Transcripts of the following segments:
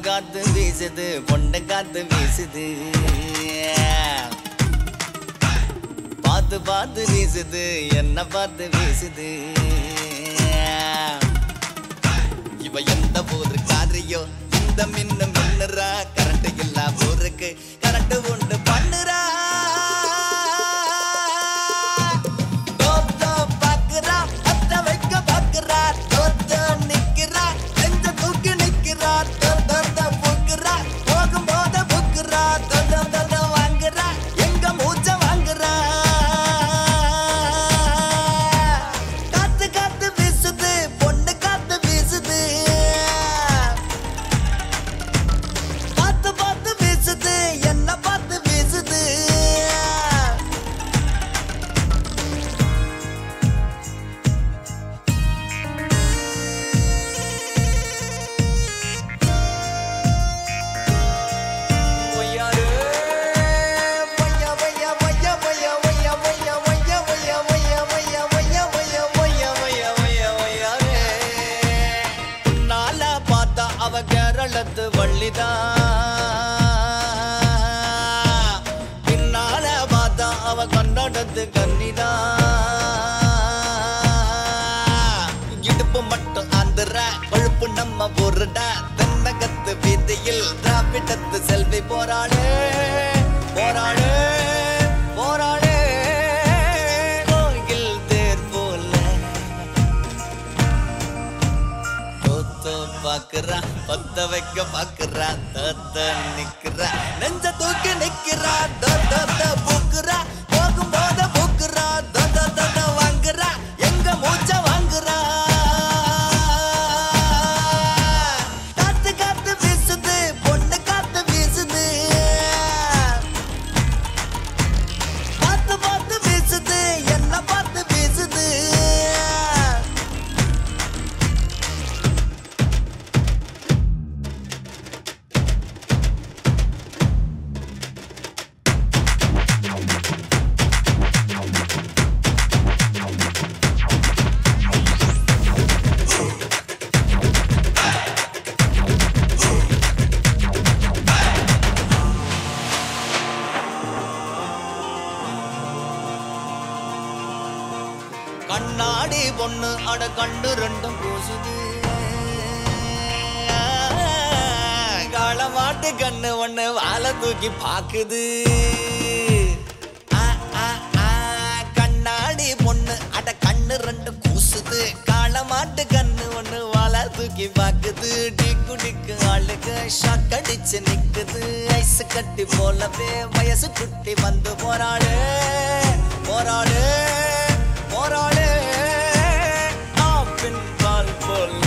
காத்து வீசுது பொண்ணு காத்து வீசுது பார்த்து பார்த்து வீசுது என்ன பார்த்து வீசுது இவ எந்த ஊரு காரியோ இந்த மின்னு மின்னுறா கரண்ட் இல்லா ஊருக்கு கரண்ட் உண்டு பண்ணுறா தோத்தோ பாக்குறா அத்த வைக்க பாக்குறா தோத்தோ நிக்கிறா நெஞ்ச தூக்கி நிக்கிறா தோத்தோ புக்குறா போகும் போத புக்குறா தோத்தோ தோத்தோ வாங்குறா எங்க மூச்ச வாங்குறா காத்து காத்து வீசுது பொண்ணு காத்து வீசுது பார்த்து பார்த்து வீசுது என்ன பார்த்து வீசுது ஒய்யாரு. ஒய்யா, ஒய்யா, ஒய்யா, ஒய்யா, ஒய்யா, ஒய்யா, ஒய்யா, ஒய்யா, ஒய்யா, ஒய்யா, ஒய்யா, ஒய்யா, ஒய்யா, ஒய்யா, ஒய்யா, ஒய்யாரு. நாளா பார்த்தா அவ கேரளத்து வள்ளிதான் பின்னால பார்த்தா அவ கன்னடத்து கன்னிதான் இடுப்பு மட்டும் ஆந்திர கொழுப்பு நம்ம ஊருடா தென்னகத்து வீதியில் திராவிடத்து செல்வி போராளே போராளே போராளே கோயில் தேர் போல தோத்தோ பாக்குறா பத்த வைக்க பாக்குறா தோத்த நிக்கிறா நெஞ்ச தூக்கி நிக்கிறா தோத்த பூக்குறா போகும் போத பூக்குறா தோத்த தோத்த வாங்குறா எங்க மூச்ச வாங்குறா காத்து காத்து வீசுது பொண்ணு காத்து வீசுது பார்த்து பார்த்து வீசுது என்ன பார்த்து வீசுது கண்ணாடி பொண்ணு அட கண்டு ரெண்டும் பூசுது காளமாட்டு கண்ணு ஒண்ணு வாழை தூக்கி பாக்குது ஆ, ஆ, ஆ, கண்ணாடி பொண்ணு அட கண்ணு ரெண்டு கூசுது காளமாட்டு கண்ணு ஒண்ணு வாழை தூக்கி பாக்குது டிக்கு டிக்கு ஆளுக்கு ஷாக் அடிச்சு நிக்குது ஐஸ் கட்டி போலவே வயசு குட்டி வந்து போராடு போராடு போராடு ஆப்பின் பால் போல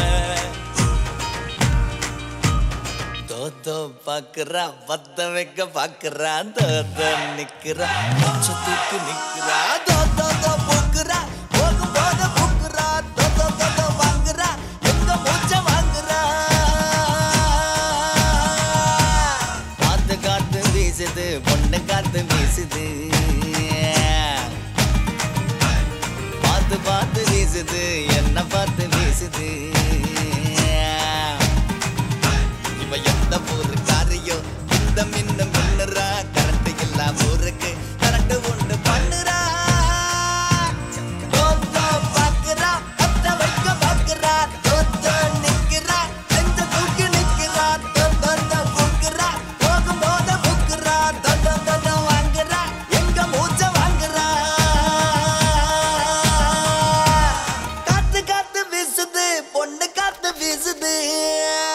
தோத்தோ பாக்குறா பத்த வைக்க பாக்குறா தோத்த நிக்கிறா மூச்ச தூக்கி நிக்கிறா தோத்தோ தோ பூக்குறா போகும் போத பூக்குறா தோத்தோ தோத்தோ வாங்குறா எங்க மூச்ச வாங்குறா காத்து காத்து வீசுது பொண்ணு காத்து வீசுது பார்த்து பார்த்து வீசுது என்ன பார்த்து வீசுது இவ எந்த ஊரு காரியோ இந்த மின்னு மின்னுறா கரண்ட் இல்லா ஊருக்கு கரண்ட் உண்டு பண்ணுறா தோத்தோ பாக்குறா அத்த வைக்க பாக்குறா தோத்தோ நிக்கிறா நெஞ்ச தூக்கி நிக்கிறா தோத்தோ புக்குறா போகும் போத புக்குறா தோத்தோ தோத்தோ வாங்குறா எங்க மூச்ச வாங்குறா காத்து காத்து வீசுது பொண்ணு காத்து வீசுது